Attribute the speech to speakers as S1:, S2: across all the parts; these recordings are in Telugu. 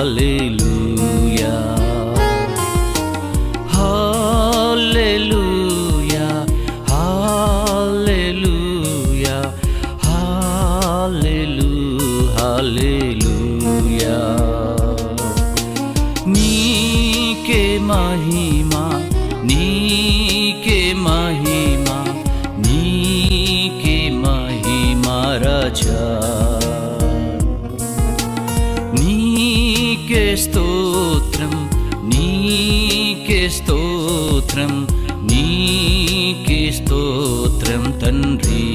S1: హల్లెలూయా హల్లెలూయా హల్లెలూయా హల్లెలూ హల్లెలూయా నీకే మహిమా నీకే మహిమా నీకే మహిమా రాజా నీకే స్తోత్రం నీకే స్తోత్రం నీకే స్తోత్రం తండ్రి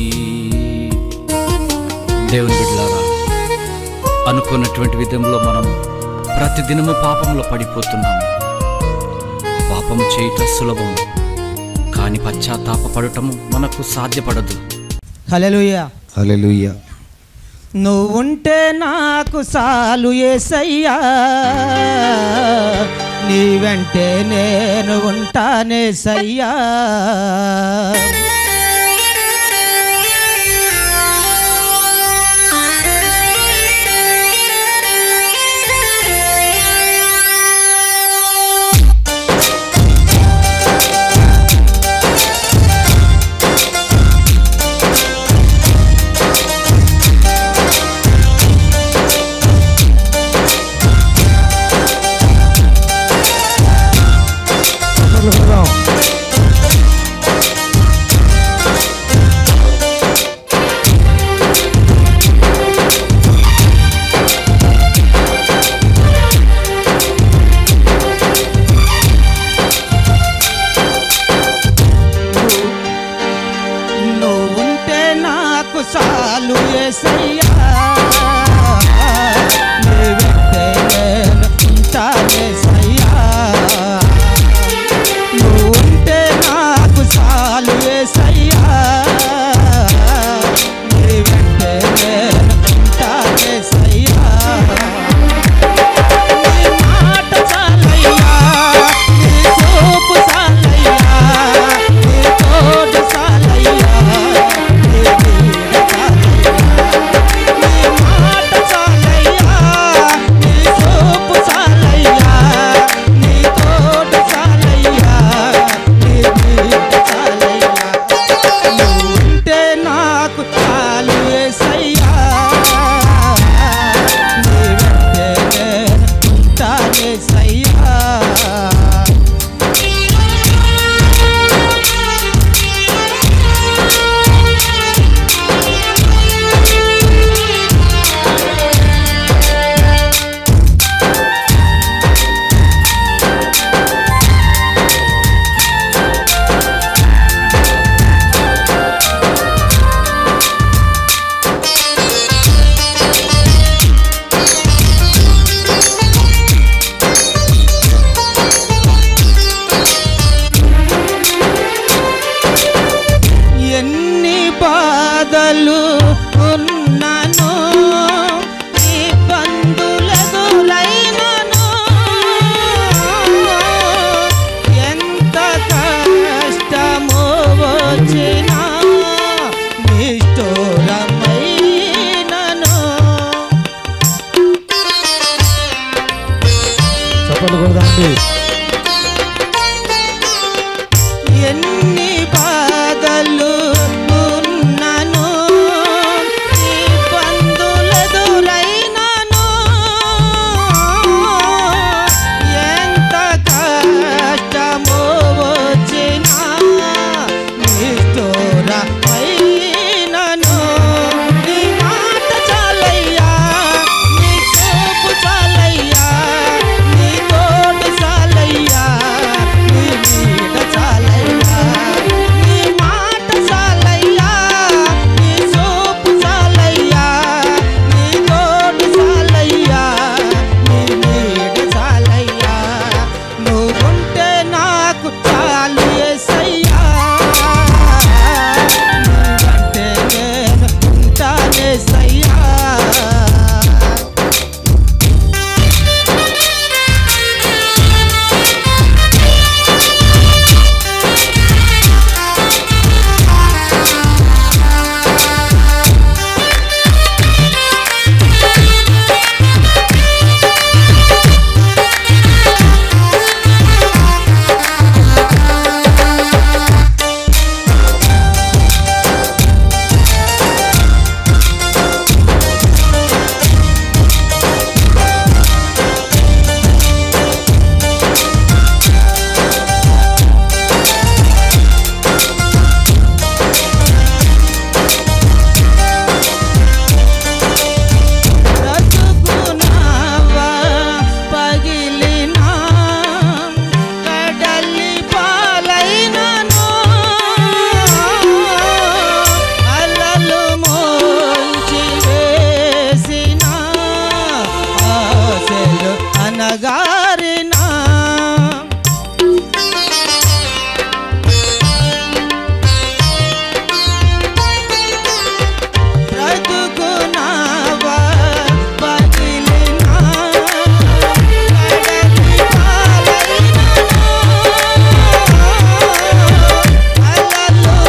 S1: దేవుని బిడ్డలారా అనుకున్నటువంటి విధంలో మనం ప్రతిదినము పాపంలో పడిపోతున్నాము పాపం చేయట సులభం కానీ పశ్చాత్తాపడటము మనకు సాధ్యపడదు
S2: హల్లెలూయా
S3: హల్లెలూయా
S2: నువ్వుంటే నాకు సాలు ఏసయ్యా నీ వెంటే నేను ఉంటానే సయ్యా నువ్వుంటే నాకు సాలు ఏసయ్యా నీ వెంటే నేను ఉంటానే సయ్యా నువ్వుంటే నాకు సాలు ఏసయ్యా నీ వెంటే నేను ఉంటానే సయ్యా నీ మాట చాలయ్యా నీ చూపు చాలయ్యా నీ తోడు చాలయ్యా నీ నీడ చాలయ్యా నీ మాట చాలయ్యా నీ చూపు చాలయ్యా నీ తోడు చాలయ్యా నీ నీడ చాలయ్యా నువ్వుంటే నాకు చాలు యేసయ్యా నీ వెంటే నేను ఉంటానే సయ్యా ఎన్ని బాధలు ఉన్నను ఇబ్బందులెదులైనను ఎంత కష్టము వచ్చినా నిష్ఠూరమైనను
S3: చప్పట్లు కొడదామండి
S2: ఎన్ని బాధలు ఉన్నను ఇబ్బందులెదురైనను ఎంత కష్టము వచ్చినా నిష్ఠూరమైనను నీ మాట చాలయ్యా నీ చూపు చాలయ్యా నీ తోడు చాలయ్యా అనగారినా బ్రతుకునావా పగిలినా కడలి పాలైనా అలలు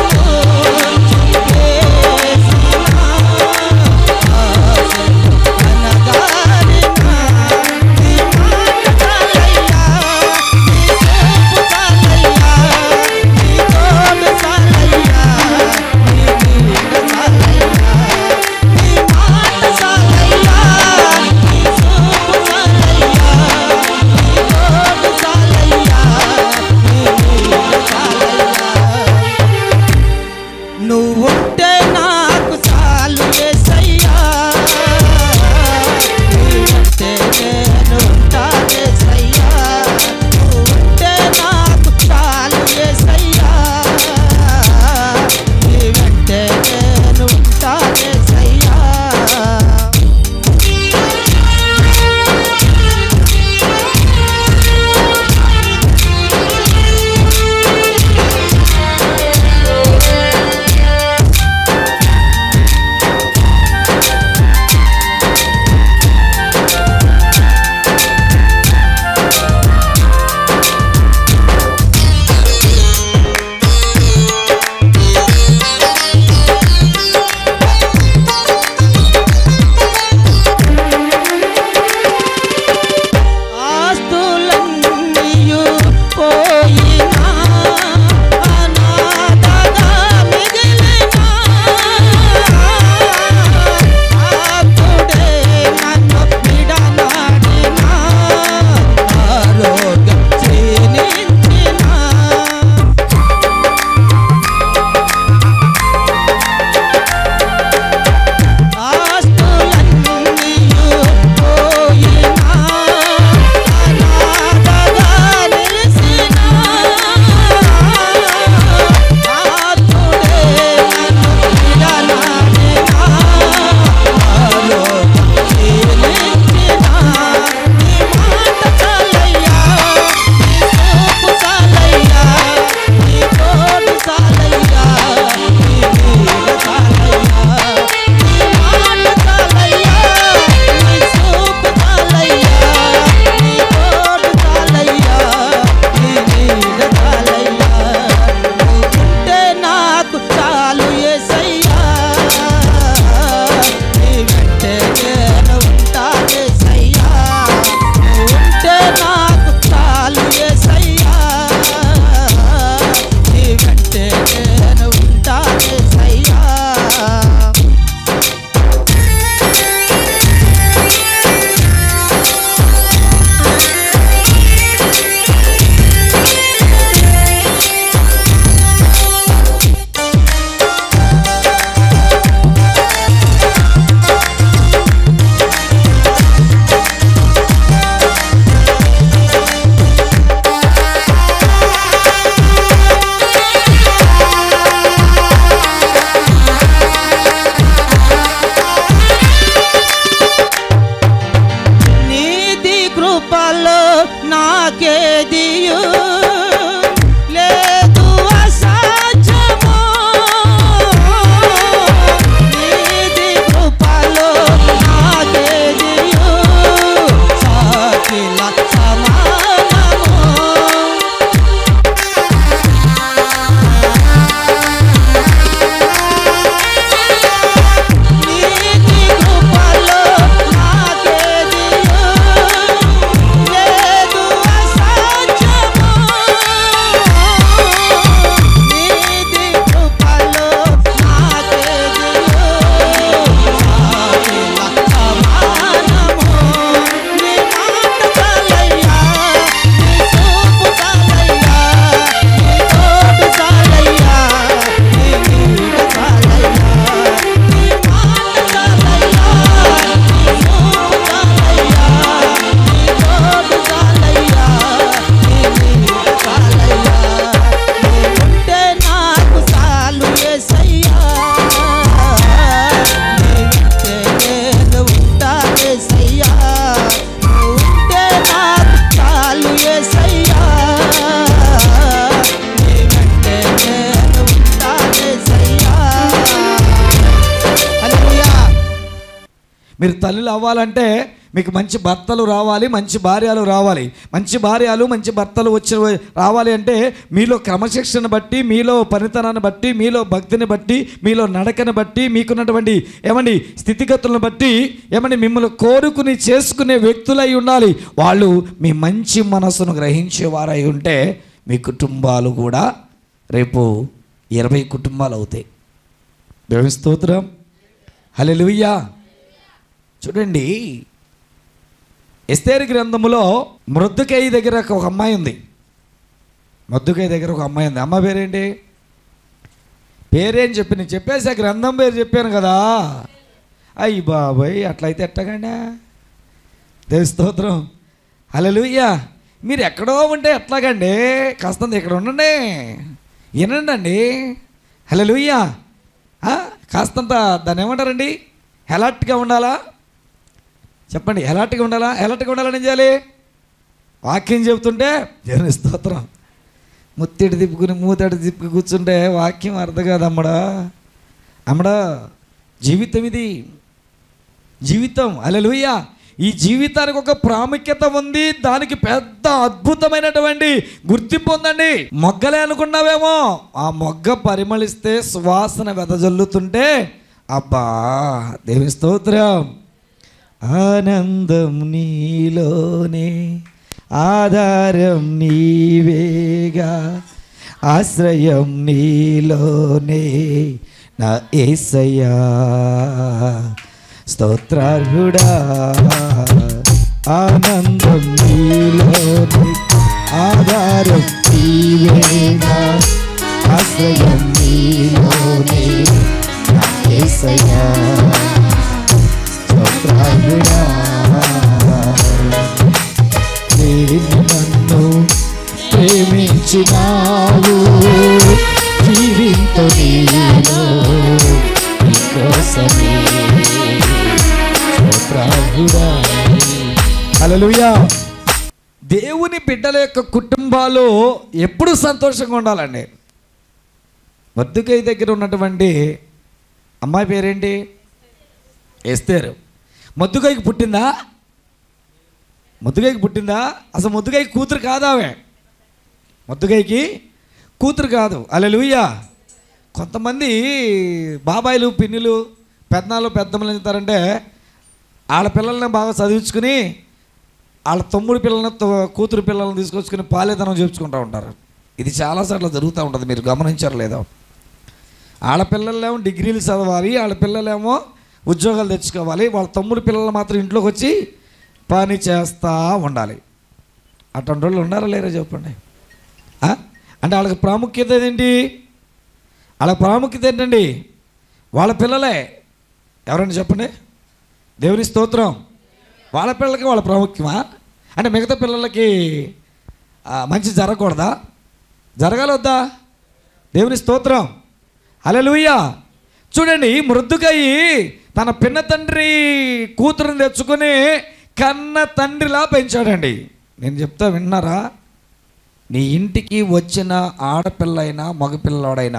S2: చేసినా ఆశలు అనగారినా నీ మాట చాలయ్యా నీ చూపు చాలయ్యా నీ తోడు చాలయ్యా నీ నీడ చాలయ్యా నీ మాట చాలయ్యా నీ చూపు చాలయ్యా నీ తోడు చాలయ్యా నీ నీడ చాలయ్యా నువ్వుంటే నాకు చాలు ఏసయ్యా నువ్వుంటే నేను ఉంటానేసయ్యా నువ్వుంటే నాకు చాలు ఏసయ్యా నువ్వుంటే నేను ఉంటానేసయ్యా ఆస్తులన్నీయు పోయినా అనాథగా మిగిలినా ఆప్తుడే నన్ను విడనాడినా ఆరోగ్యం క్షీణించినా ఆస్తులన్నీయు పోయినా అనాథగా నిలిసినా ఆతుడే నన్ను విడనాడినా ఆలోకం క్షీణించినా నీ మాట చాలయ్యా నీ చూపు చాలయ్యా నీ తోడు చాలయ్యా నీ నీడ చాలయ్యా నీ మాట చాలయ్యా నీ చూపు చాలయ్యా నీ తోడు చాలయ్యా నీ నీడ చాలయ్యా నువ్వుంటే నాకు చాలు యేసయ్యా నీ వెంటే నేను ఉంటానేసయ్యా నువ్వుంటే నాకు చాలు యేసయ్యా నీ వెంటే నేను ఉంటానేసయ్యా నీతి కృపలో నాకేదియు లేదు అసాధ్యము నీతి కృపలో నాకేదియు సాకిల సమానము నీతి కృపలో నాకేదియు లేదు అసాధ్యము
S3: మీరు తల్లులు అవ్వాలంటే మీకు మంచి భర్తలు రావాలి మంచి భార్యలు రావాలి మంచి భార్యలు మంచి భర్తలు వచ్చి రావాలి అంటే మీలో క్రమశిక్షణ బట్టి మీలో పనితనాన్ని బట్టి మీలో భక్తిని బట్టి మీలో నడకని బట్టి మీకున్నటువంటి ఏమండి స్థితిగతులను బట్టి ఏమండి మిమ్మల్ని కోరుకుని చేసుకునే వ్యక్తులై ఉండాలి వాళ్ళు మీ మంచి మనసును గ్రహించేవారై ఉంటే మీ కుటుంబాలు కూడా రేపు ఇరవై కుటుంబాలు అవుతాయి దేవుని స్తోత్రం హల్లెలూయా చూడండి ఎస్తేరు గ్రంథములో మృద్దుకై దగ్గర ఒక అమ్మాయి ఉంది మృద్దుకై దగ్గర ఒక అమ్మాయి ఉంది అమ్మ పేరేంటి పేరేం చెప్పి నేను చెప్పేసి ఆ గ్రంథం పేరు చెప్పాను కదా అయ్యి బాబాయ్ అట్లయితే ఎట్టగండి దేవి స్తోత్రం హల్లెలూయా మీరు ఎక్కడో ఉంటే ఎట్లాగండి కాస్తంత ఇక్కడ ఉండండి వినండి అండి హల్లెలూయా ఆ, కాస్తంత దాన్ని ఏమంటారండి హెలాట్గా ఉండాలా చెప్పండి ఎలాంటిగా ఉండాలా ఎలాంటిగా ఉండాలని ఏం చేయాలి వాక్యం చెబుతుంటే దేవుని స్తోత్రం ముత్తిడి తిప్పుకుని మూతడి తిప్పి కూర్చుంటే వాక్యం అర్థం కాదు అమ్మడా అమ్మడా జీవితం ఇది జీవితం అలలుయ్య ఈ జీవితానికి ఒక ప్రాముఖ్యత ఉంది దానికి పెద్ద అద్భుతమైనటువంటి గుర్తింపు ఉందండి మొగ్గలే అనుకున్నావేమో ఆ మొగ్గ పరిమళిస్తే సువాసన వెదజల్లుతుంటే అబ్బా దేవుని స్తోత్రం ఆనందం నీలోనే ఆధారం నీవేగా ఆశ్రయం నీలోనే నా ఏసయ్యా స్తోత్రార్హుడా ఆనందం నీలోనే ఆధారం నీవేగా ఆశ్రయం నీలోనే నా ఏసయ్యా స్తోత్రాలుడా నేను నన్ను ప్రేమించినావు జీవింతో నీలో నీకోసమే స్తోత్రాలుడా హల్లెలూయా దేవుని బిడ్డల యొక్క కుటుంబాలు ఎప్పుడు సంతోషంగా ఉండాలండి వద్దుకై దగ్గర ఉన్నటువంటి అమ్మాయి పేరేంటి ఎస్తేరు ముద్దుగాయికి పుట్టిందా ముద్దుగాయికి పుట్టిందా అసలు ముద్దుగాయికి కూతురు కాదా ఆమె ముద్దుగాయికి కూతురు కాదు అలెలుయ్యా కొంతమంది బాబాయిలు పిన్నులు పెద్దనాలు పెద్దమ్మలు ఏం చేస్తారంటే వాళ్ళ పిల్లల్ని బాగా చదివించుకుని వాళ్ళ తమ్ముడు పిల్లల్ని తో- కూతురు పిల్లల్ని తీసుకొచ్చుకుని పాలేదనం చేర్చుకుంటూ ఉంటారు ఇది చాలాసార్లు జరుగుతూ ఉంటుంది మీరు గమనించారు లేదో ఆడపిల్లలేమో డిగ్రీలు చదవాలి ఆడపిల్లలేమో ఉద్యోగాలు తెచ్చుకోవాలి వాళ్ళ తమ్ముడు పిల్లలు మాత్రం ఇంట్లోకి వచ్చి పని చేస్తూ ఉండాలి అటువంటి వాళ్ళు ఉన్నారా లేరా చెప్పండి ఆ? అంటే వాళ్ళకి ప్రాముఖ్యత ఏంటి వాళ్ళ ప్రాముఖ్యత ఏంటండి వాళ్ళ పిల్లలే ఎవరండి చెప్పండి దేవుని స్తోత్రం వాళ్ళ పిల్లలకి వాళ్ళ ప్రాముఖ్యమా అంటే మిగతా పిల్లలకి ఆ, మంచి జరగకూడదా జరగాలి వద్దా దేవుని స్తోత్రం హల్లెలూయా చూడండి మృద్దుకయి తన పిన్న తండ్రి కూతురుని తెచ్చుకొని కన్న తండ్రిలా పెంచాడండి నేను చెప్తా విన్నారా నీ ఇంటికి వచ్చిన ఆడపిల్లైనా మగపిల్లవాడైనా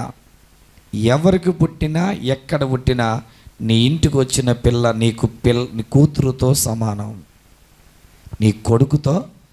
S3: ఎవరికి పుట్టినా ఎక్కడ పుట్టినా నీ ఇంటికి వచ్చిన పిల్ల నీకు పిల్ల నీ కూతురుతో సమానం నీ కొడుకుతో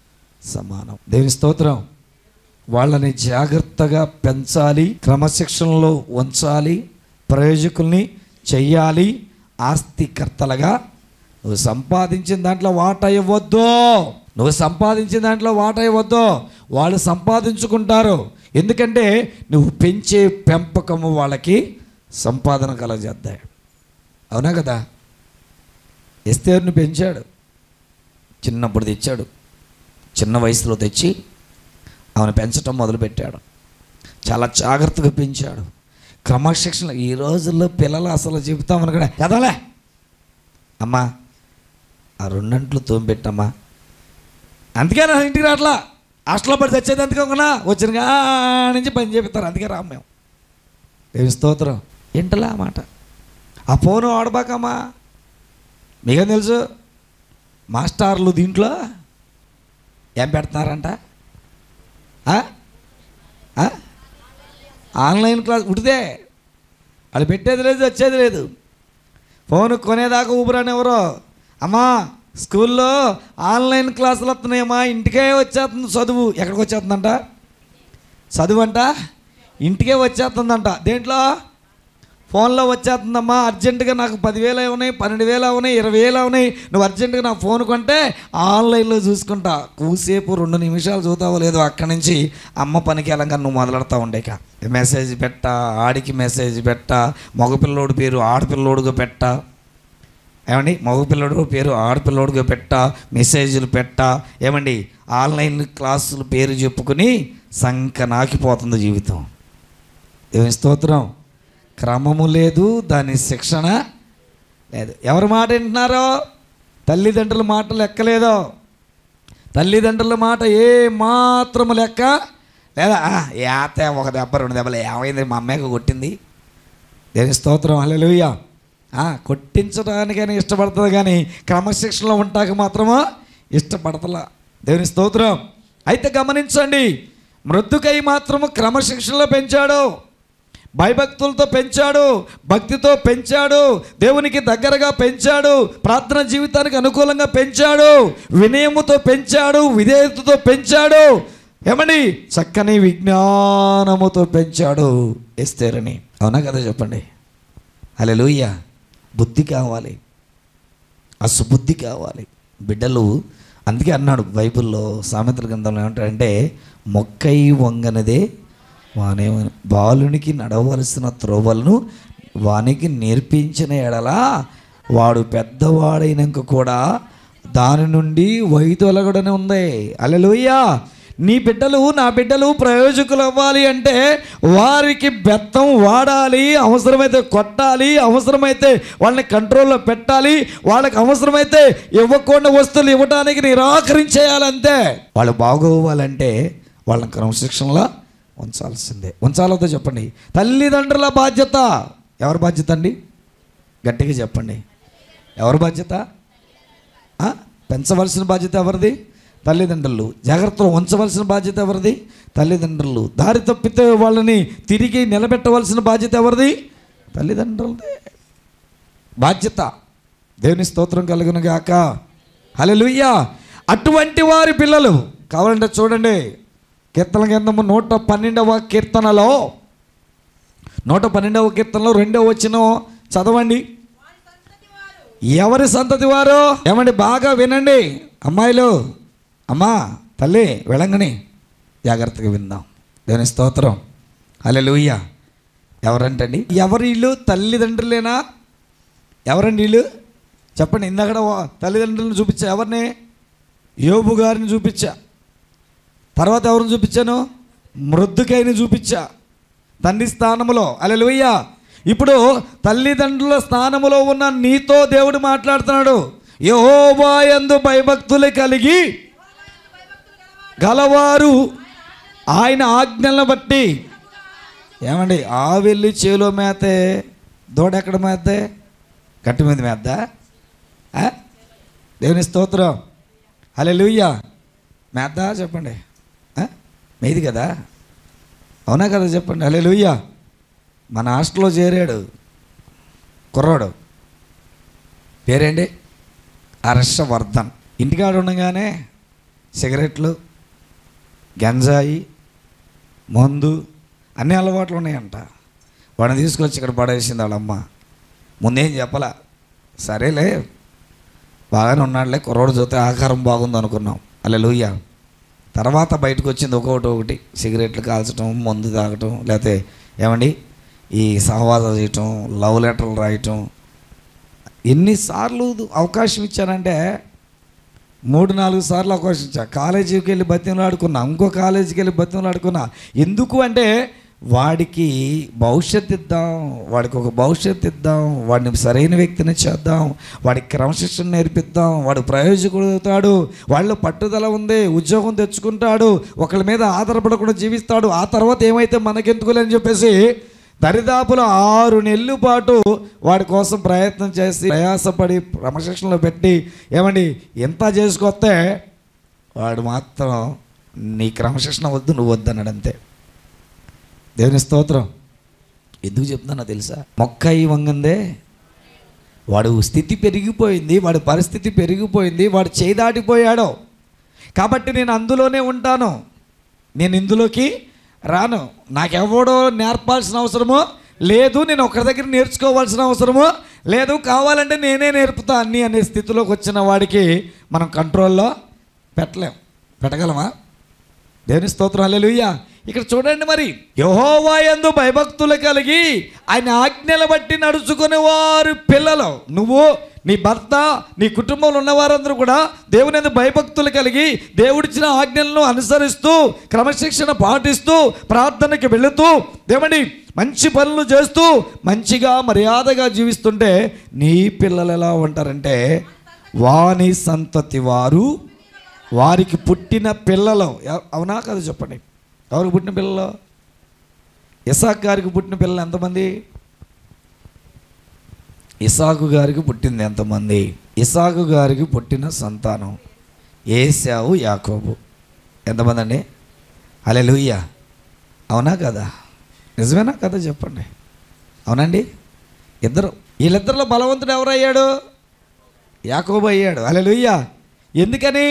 S3: సమానం దేవుని స్తోత్రం వాళ్ళని జాగ్రత్తగా పెంచాలి క్రమశిక్షణలో ఉంచాలి ప్రయోజకుల్ని చెయ్యాలి ఆస్తికర్తలుగా నువ్వు సంపాదించిన దాంట్లో వాటా ఇవ్వద్దు నువ్వు సంపాదించిన దాంట్లో వాటా ఇవ్వద్దు వాళ్ళు సంపాదించుకుంటారు ఎందుకంటే నువ్వు పెంచే పెంపకము వాళ్ళకి సంపాదన కలగజేద్దాయి అవునా కదా ఎస్తేరుని పెంచాడు చిన్నప్పుడు తెచ్చాడు చిన్న వయసులో తెచ్చి ఆమెను పెంచడం మొదలుపెట్టాడు చాలా జాగ్రత్తగా పెంచాడు క్రమశిక్షణ ఈ రోజుల్లో పిల్లలు అసలు చెబుతామని కూడా కదలే అమ్మా ఆ రెండంట్లు తోమిపెట్టమ్మా అందుకే నా ఇంటికి రాట్లా హాస్టల్లో పడి తెచ్చేది అందుకోకుండా వచ్చిన కా నుంచి పని చేపిస్తారు అందుకే రాము మేము దేవి స్తోత్రం ఏంటలా ఆ మాట ఆ ఫోను ఆడబాకమ్మా మీకేం తెలుసు మాస్టార్లు దీంట్లో ఏం పెడుతున్నారంట ఆ? ఆ? ఆన్లైన్ క్లాస్ ఉడితే వాళ్ళు పెట్టేది లేదు వచ్చేది లేదు ఫోన్ కొనేదాకా ఊపిరాని ఎవరో అమ్మా స్కూల్లో ఆన్లైన్ క్లాసులు వస్తున్నాయమ్మా ఇంటికే వచ్చేస్తుంది చదువు ఎక్కడికి వచ్చేస్తుందంట చదువు అంట ఇంటికే వచ్చేస్తుందంట దేంట్లో ఫోన్లో వచ్చేస్తుందమ్మా అర్జెంటుగా నాకు పదివేలు అవునాయి పన్నెండు వేలు అవునాయి ఇరవై వేలు అవునాయి నువ్వు అర్జెంటుగా నా ఫోన్ కొంటే ఆన్లైన్లో చూసుకుంటా కూసేపు రెండు నిమిషాలు చూతావో లేదో అక్కడి నుంచి అమ్మ పనికి వెళ్ళంగా నువ్వు మొదలెడతా ఉండేక మెసేజ్ పెట్ట ఆడికి మెసేజ్ పెట్ట మగపిల్లోడి పేరు ఆడపిల్లోడుగా పెట్ట ఏమండి మగపిల్లడు పేరు ఆడపిల్లోడుగా పెట్ట మెసేజ్లు పెట్ట ఏమండి ఆన్లైన్ క్లాసులు పేరు చెప్పుకుని సంక నాకిపోతుంది జీవితం దేవుని స్తోత్రం క్రమము లేదు దాని శిక్షణ లేదు ఎవరి మాట వింటున్నారో తల్లిదండ్రుల మాట లెక్కలేదో తల్లిదండ్రుల మాట ఏ మాత్రము లెక్క లేదా "ఆ, ఏత ఒక దెబ్బ రెండు దెబ్బలు ఏమైంది మా అమ్మాయికి కొట్టింది దేని స్తోత్రం హల్లెలూయా ఆ కొట్టించడానికైనా ఇష్టపడుతుంది కానీ క్రమశిక్షణలో ఉంటాక మాత్రమో ఇష్టపడతలా దేవుని స్తోత్రం అయితే గమనించండి మృతుకై మాత్రము క్రమశిక్షణలో పెంచాడు భయభక్తులతో పెంచాడు భక్తితో పెంచాడు దేవునికి దగ్గరగా పెంచాడు ప్రార్థన జీవితానికి అనుకూలంగా పెంచాడు వినయముతో పెంచాడు విధేయతతో పెంచాడు ఏమండి చక్కని విజ్ఞానముతో పెంచాడు ఎస్తేరని అవునా కదా చెప్పండి అలెలుయ్య బుద్ధి కావాలి అసుబుద్ధి కావాలి బిడ్డలు అందుకే అన్నాడు బైబిల్లో సామెతల గ్రంథంలో ఏమంటాడంటే మొక్కై వంగనదే వానే బాలునికి నడవలసిన త్రోవలను వానికి నేర్పించిన ఎడల వాడు పెద్దవాడైనాక కూడా దాని నుండి వైదొలగడనే ఉంది అలెలుయ్యా నీ బిడ్డలు నా బిడ్డలు ప్రయోజకులు అవ్వాలి అంటే వారికి బెత్తం వాడాలి అవసరమైతే కొట్టాలి అవసరమైతే వాళ్ళని కంట్రోల్లో పెట్టాలి వాళ్ళకి అవసరమైతే ఇవ్వకుండా వస్తువులు ఇవ్వడానికి నిరాకరించేయాలంతే వాళ్ళు బాగోవాలంటే వాళ్ళని క్రమశిక్షణలో ఉంచాల్సిందే ఉంచాలతో చెప్పండి తల్లిదండ్రుల బాధ్యత ఎవరి బాధ్యత అండి గట్టిగా చెప్పండి ఎవరి బాధ్యత ఆ? పెంచవలసిన బాధ్యత ఎవరిది తల్లిదండ్రులు జాగ్రత్తలో ఉంచవలసిన బాధ్యత ఎవరిది తల్లిదండ్రులు దారి తప్పితే వాళ్ళని తిరిగి నిలబెట్టవలసిన బాధ్యత ఎవరిది తల్లిదండ్రులదే బాధ్యత దేవుని స్తోత్రం కలుగును గాక హల్లెలూయా అటువంటి వారి పిల్లలు కావాలంటే చూడండి కీర్తన గ్రంథము నూట పన్నెండవ కీర్తనలో నూట పన్నెండవ కీర్తనలో రెండవ వచ్చిన చదవండి ఎవరి సంతతి వారు ఏమండి బాగా వినండి అమ్మాయిలు అమ్మా తల్లి వెళ్ళంగని జాగ్రత్తగా విందాం దేవుని స్తోత్రం హల్లెలూయ ఎవరంటండి ఎవరి ఇల్లు తల్లిదండ్రులేనా ఎవరండి ఇల్లు చెప్పండి ఇందాక తల్లిదండ్రులను చూపించా ఎవరిని యోబు గారిని చూపించా తర్వాత ఎవరిని చూపించాను మృద్దుకైని చూపించా తండ్రి స్థానములో అలెలుయ్య ఇప్పుడు తల్లిదండ్రుల స్థానములో ఉన్న నీతో దేవుడు మాట్లాడుతున్నాడు యహోవాయందు భయభక్తులు కలిగి గలవారు ఆయన ఆజ్ఞలను బట్టి ఏమండి ఆ వెళ్ళి చేలో మేతే దూడ ఎక్కడ మేతే గట్టి మీద మేద్దా ఆ? దేవుని స్తోత్రం హలే లూయ్యా మేద్దా చెప్పండి ఆ? మీది కదా అవునా కదా చెప్పండి హలే లూయ్యా మన హాస్టల్లో చేరాడు కుర్రాడు పేరేంటి హర్షవర్ధన్ ఇంటికాడ ఉండగానే సిగరెట్లు గంజాయి మందు అన్ని అలవాట్లు ఉన్నాయంట వాడిని తీసుకొచ్చి ఇక్కడ పడేసింది వాళ్ళమ్మ ముందేం చెప్పలా సరేలే బాగానే ఉన్నాడులే కుర్రోడు చూస్తే ఆకారం బాగుంది అనుకున్నాం అలా లూయ్య తర్వాత బయటకు వచ్చింది ఒకటి ఒకటి సిగరెట్లు కాల్చడం మందు తాగటం లేకపోతే ఏమండి ఈ సహవాసం చేయటం లవ్ లెటర్లు రాయటం ఎన్నిసార్లు అవకాశం ఇచ్చానంటే మూడు నాలుగు సార్లు అవకాశం ఇచ్చా కాలేజీకి వెళ్ళి బతిమలు ఆడుకున్నా ఇంకో కాలేజీకి వెళ్ళి బతిమలు ఆడుకున్నా ఎందుకు అంటే వాడికి భవిష్యత్ ఇద్దాం వాడికి ఒక భవిష్యత్తు ఇద్దాం వాడిని సరైన వ్యక్తిని చేద్దాం వాడికి క్రమశిక్షణ నేర్పిద్దాం వాడు ప్రయోజకుడు అవుతాడు వాళ్ళలో పట్టుదల ఉంది ఉద్యోగం తెచ్చుకుంటాడు ఒకళ్ళ మీద ఆధారపడకుండా జీవిస్తాడు ఆ తర్వాత ఏమైతే మనకెందుకులే అని చెప్పేసి దరిదాపులో ఆరు నెలల పాటు వాడి కోసం ప్రయత్నం చేసి ప్రయాసపడి క్రమశిక్షణలో పెట్టి ఏమండి ఎంత చేసుకొస్తే వాడు మాత్రం నీ క్రమశిక్షణ వద్దు నువ్వు వద్దన్నాడు అంతే దేవుని స్తోత్రం ఎందుకు చెప్తానో తెలుసా మొక్క ఈ వంగందే వాడు స్థితి పెరిగిపోయింది వాడి పరిస్థితి పెరిగిపోయింది వాడు చేయి దాటిపోయాడు కాబట్టి నేను అందులోనే ఉంటాను నేను ఇందులోకి రాను నాకెవడో నేర్పాల్సిన అవసరమో లేదు నేను ఒకరి దగ్గర నేర్చుకోవాల్సిన అవసరమో లేదు కావాలంటే నేనే నేర్పుతా అన్ని అనే స్థితిలోకి వచ్చిన వాడికి మనం కంట్రోల్లో పెట్టలేం పెట్టగలమా దేవుని స్తోత్రం హల్లెలూయా ఇక్కడ చూడండి మరి యహోవా యందు భయభక్తులు కలిగి ఆయన ఆజ్ఞలు బట్టి నడుచుకునే వారు పిల్లలు నువ్వు నీ భర్త నీ కుటుంబంలో ఉన్న వారందరూ కూడా దేవుని యందు భయభక్తులు కలిగి దేవుడిచ్చిన ఆజ్ఞలను అనుసరిస్తూ క్రమశిక్షణ పాటిస్తూ ప్రార్థనకి వెళుతూ దేవుని మంచి పనులు చేస్తూ మంచిగా మర్యాదగా జీవిస్తుంటే నీ పిల్లలు ఎలా ఉంటారంటే వాని సంతతి వారు వారికి పుట్టిన పిల్లలు ఎవ- అవునా కదా చెప్పండి ఎవరికి పుట్టిన పిల్లలు ఇసాక్ గారికి పుట్టిన పిల్లలు ఎంతమంది ఇసాకు గారికి పుట్టింది ఎంతమంది ఇసాకు గారికి పుట్టిన సంతానం ఏసావు యాకోబు ఎంతమంది అండి అలే అవునా కదా నిజమేనా కదా చెప్పండి అవునండి ఇద్దరు వీళ్ళిద్దరిలో బలవంతుడు ఎవరయ్యాడు యాకోబు అయ్యాడు అలే ఎందుకని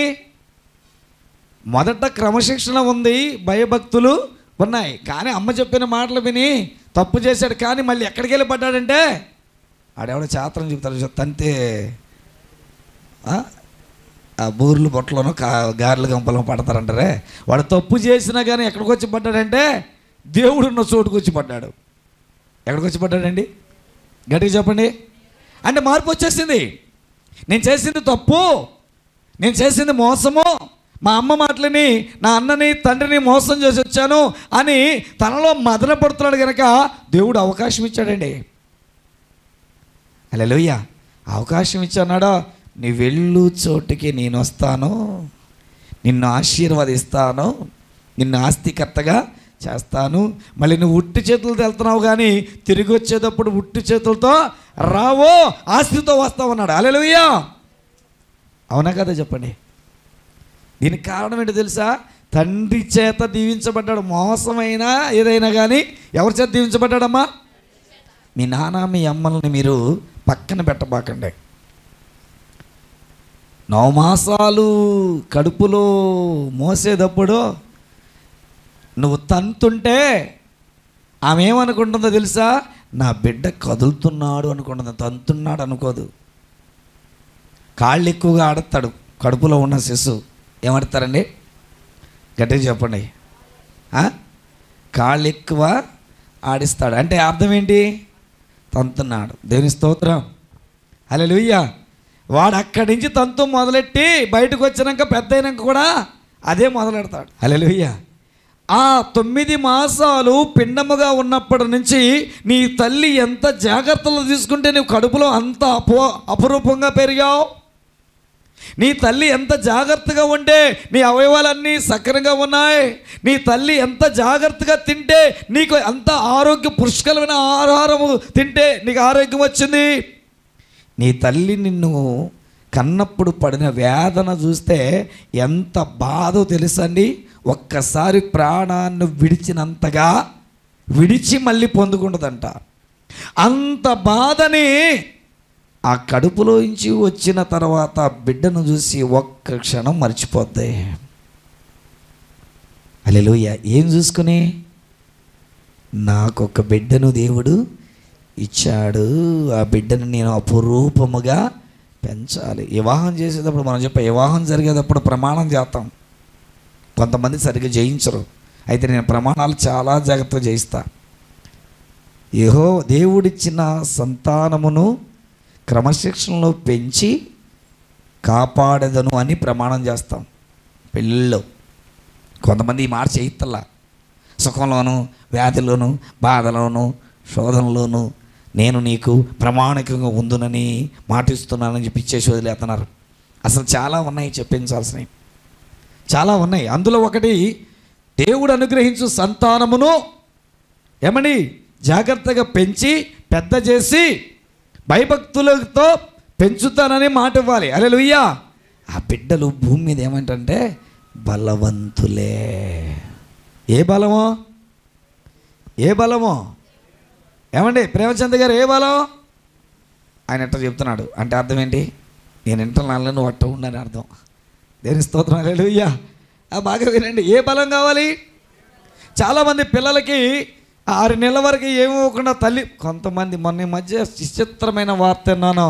S3: మొదట క్రమశిక్షణ ఉంది భయభక్తులు ఉన్నాయి కానీ అమ్మ చెప్పిన మాటలు విని తప్పు చేశాడు కానీ మళ్ళీ ఎక్కడికి వెళ్ళి పడ్డాడంటే ఆడెవడో చాత్రం చెప్తాడు తంతే ఆ? ఆ బూర్లు బొట్టలోనూ కా గారెలు గంపలో పడతారంటారే వాడు తప్పు చేసినా కానీ ఎక్కడికి వచ్చి పడ్డాడంటే దేవుడు ఉన్న చోటుకు వచ్చి పడ్డాడు ఎక్కడికి వచ్చి పడ్డాడండి గట్టిగా చెప్పండి అంటే మార్పు వచ్చేసింది నేను చేసింది తప్పు నేను చేసింది మోసము మా అమ్మ మాటలని నా అన్నని తండ్రిని మోసం చేసి వచ్చాను అని తనలో మదన పడుతున్నాడు కనుక దేవుడు అవకాశం ఇచ్చాడండి అలా అవకాశం ఇచ్చానాడా నీ వెళ్ళు చోటుకి నేను వస్తాను నిన్ను ఆశీర్వదిస్తాను నిన్ను ఆస్తికర్తగా చేస్తాను మళ్ళీ నువ్వు ఉట్టి చేతులతో వెళ్తున్నావు కానీ తిరిగి వచ్చేటప్పుడు ఉట్టి చేతులతో రావో ఆస్తితో వస్తావు అన్నాడు అలెలుయ్యా అవునా కదా చెప్పండి దీనికి కారణం ఏంటో తెలుసా తండ్రి చేత దీవించబడ్డాడు మోసమైనా ఏదైనా కానీ ఎవరి చేత దీవించబడ్డాడమ్మా మీ నాన్న మీ అమ్మల్ని మీరు పక్కన పెట్టబాకండి నవమాసాలు కడుపులో మోసేటప్పుడు నువ్వు తంతుంటే ఆమె ఏమనుకుంటుందో తెలుసా నా బిడ్డ కదులుతున్నాడు అనుకుంటుంది తంతున్నాడు అనుకోదు కాళ్ళు ఎక్కువగా ఆడతాడు కడుపులో ఉన్న శిశువు ఏమడతారండి గట్టిగా చెప్పండి ఆ? కాళ్ళు ఎక్కువ ఆడిస్తాడు అంటే అర్థం ఏంటి తంతున్నాడు దేవుని స్తోత్రం హల్లెలూయా వాడు అక్కడి నుంచి తంతు మొదలెట్టి బయటకు వచ్చినాక పెద్ద అయినాక కూడా అదే మొదలెడతాడు హల్లెలూయా ఆ తొమ్మిది మాసాలు పిండముగా ఉన్నప్పటి నుంచి నీ తల్లి ఎంత జాగ్రత్తలు తీసుకుంటే నువ్వు కడుపులో అంత అపో అపురూపంగా పెరిగావు నీ తల్లి ఎంత జాగ్రత్తగా ఉంటే నీ అవయవాలన్నీ సక్రంగా ఉన్నాయి నీ తల్లి ఎంత జాగ్రత్తగా తింటే నీకు అంత ఆరోగ్య పుష్కలమైన ఆహారము తింటే నీకు ఆరోగ్యం వచ్చింది నీ తల్లి నిన్ను కన్నప్పుడు పడిన వేదన చూస్తే ఎంత బాధో తెలుసండి ఒక్కసారి ప్రాణాన్ని విడిచినంతగా విడిచి మళ్ళీ పొందుకుంటుందంట అంత బాధని ఆ కడుపులోంచి వచ్చిన తర్వాత బిడ్డను చూసి ఒక్క క్షణం మర్చిపోద్ది అలెలుయ్య ఏం చూసుకుని నాకు ఒక బిడ్డను దేవుడు ఇచ్చాడు ఆ బిడ్డను నేను అపురూపముగా పెంచాలి వివాహం చేసేటప్పుడు మనం చెప్పే వివాహం జరిగేటప్పుడు ప్రమాణం చేస్తాం కొంతమంది సరిగ్గా జయించరు అయితే నేను ప్రమాణాలు చాలా జాగ్రత్తగా చేయిస్తా ఏహో దేవుడిచ్చిన సంతానమును క్రమశిక్షణలో పెంచి కాపాడదను అని ప్రమాణం చేస్తాం పెళ్ళిళ్ళలో కొంతమంది ఈ మాట చేయిత్తల్లా సుఖంలోను వ్యాధిలోను బాధలోను శోధనలోను నేను నీకు ప్రమాణికంగా ఉందునని మాటిస్తున్నానని చెప్పి ఇచ్చేసి వదిలేస్తున్నారు అసలు చాలా ఉన్నాయి చెప్పించాల్సినవి చాలా ఉన్నాయి అందులో ఒకటి దేవుడు అనుగ్రహించు సంతానమును ఏమని జాగ్రత్తగా పెంచి పెద్ద చేసి భయభక్తులతో పెంచుతానని మాట ఇవ్వాలి అరే లుయ్యా ఆ బిడ్డలు భూమి మీద ఏమంటే బలవంతులే ఏ బలమో ఏ బలమో ఏమండి ప్రేమచంద్ర గారు ఏ బలం ఆయన ఎట్లా చెప్తున్నాడు అంటే అర్థం ఏంటి నేను ఇంటర్నాల్లో నువ్వు అట్ట ఉండని అర్థం దేని స్తోత్రం అయ్యా బాగా వినండి ఏ బలం కావాలి చాలామంది పిల్లలకి ఆరు నెలల వరకు ఏమి ఇవ్వకుండా తల్లి కొంతమంది మొన్న ఈ మధ్య విచిత్రమైన వార్త విన్నాను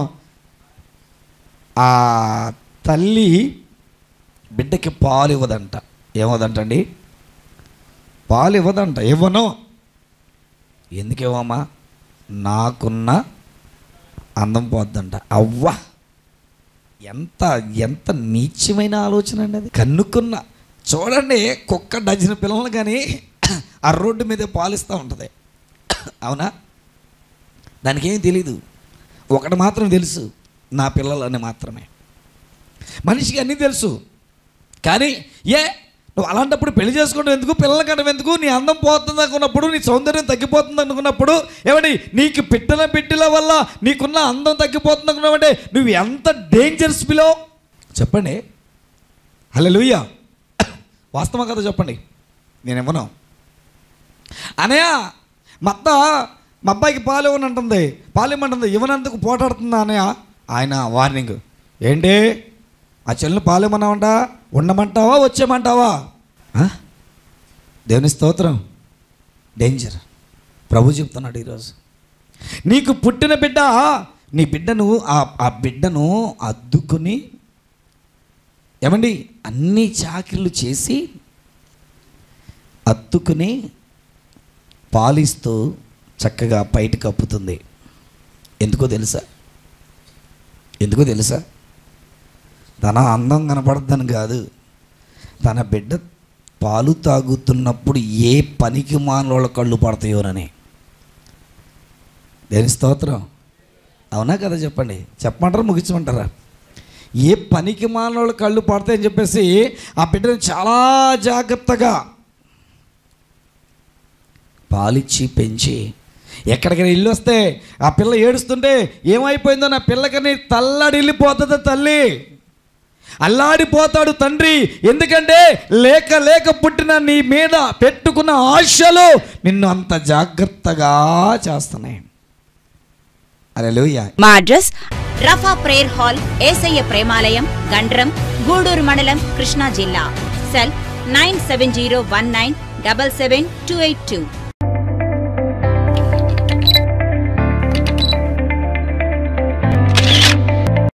S3: ఆ తల్లి బిడ్డకి పాలు ఇవ్వదంట ఏమవదంటండి పాలు ఇవ్వదంట ఇవ్వను ఎందుకు ఇవ్వమ్మా నాకున్న అందం పోద్దంట అవ్వా ఎంత ఎంత నీచమైన ఆలోచన అండి అది కన్నుకున్న చూడండి కుక్క డజన్ పిల్లలు కానీ ఆ రోడ్డు మీదే పాలిస్తూ ఉంటుంది అవునా దానికి ఏం తెలీదు ఒకటి మాత్రం తెలుసు నా పిల్లలని మాత్రమే మనిషికి అన్నీ తెలుసు కానీ ఏ నువ్వు అలాంటప్పుడు పెళ్లి చేసుకోవడం ఎందుకు పిల్లలు కట్టడం ఎందుకు నీ అందం పోతుంది అనుకున్నప్పుడు నీ సౌందర్యం తగ్గిపోతుంది అనుకున్నప్పుడు ఏమండి నీకు పిట్టల బిడ్డల వల్ల నీకున్న అందం తగ్గిపోతుంది అనుకున్నావంటే నువ్వు ఎంత డేంజర్స్ బిలో చెప్పండి హలో లూయా వాస్తవం కదా చెప్పండి నేను ఇవ్వను అనయ్య మా అత్త మా అబ్బాయికి పాలు ఇవ్వనంటుంది పాలు ఇవ్వమంటుంది ఇవ్వనందుకు పోటాడుతుందా అనయ్య ఆయన వార్నింగ్ ఏంటి ఆ చెల్లిని పాలు ఇవ్వమంటావంట ఉండమంటావా వచ్చేయమంటావా ఆ? దేవుని స్తోత్రం డేంజర్ ప్రభు చెప్తున్నాడు ఈరోజు నీకు పుట్టిన బిడ్డ నీ బిడ్డను ఆ ఆ బిడ్డను అద్దుకుని ఏమండి అన్ని చాకిళ్ళు చేసి అత్తుకుని పాలిస్తూ చక్కగా బయట కప్పుతుంది ఎందుకో తెలుసా ఎందుకో తెలుసా తన అందం కనపడద్దని కాదు తన బిడ్డ పాలు తాగుతున్నప్పుడు ఏ పనికి మానవుల కళ్ళు పడతాయోనని దేని స్తోత్రం అవునా కదా చెప్పండి చెప్పమంటారా ముగించమంటారా ఏ పనికి మానవుల కళ్ళు పడతాయని చెప్పేసి ఆ బిడ్డను చాలా జాగ్రత్తగా పాలిచ్చి పెంచి ఎక్కడికైనా ఇల్లు వస్తే ఆ పిల్ల ఏడుస్తుంటే ఏమైపోయిందో నా పిల్లకని తల్లడిల్లిపోతుంది తల్లి అల్లాడిపోతాడు తండ్రి ఎందుకంటే లేక లేక పుట్టిన నీ మీద పెట్టుకున్న ఆశలు నిన్ను అంత జాగ్రత్తగా చేస్తున్నాయి అలెలుయ్య
S4: మా address Rapha prayer hall Yesayya Premalayam Gandram Guduru మండలం కృష్ణా జిల్లా cell nine seven zero one nine double seven two eight two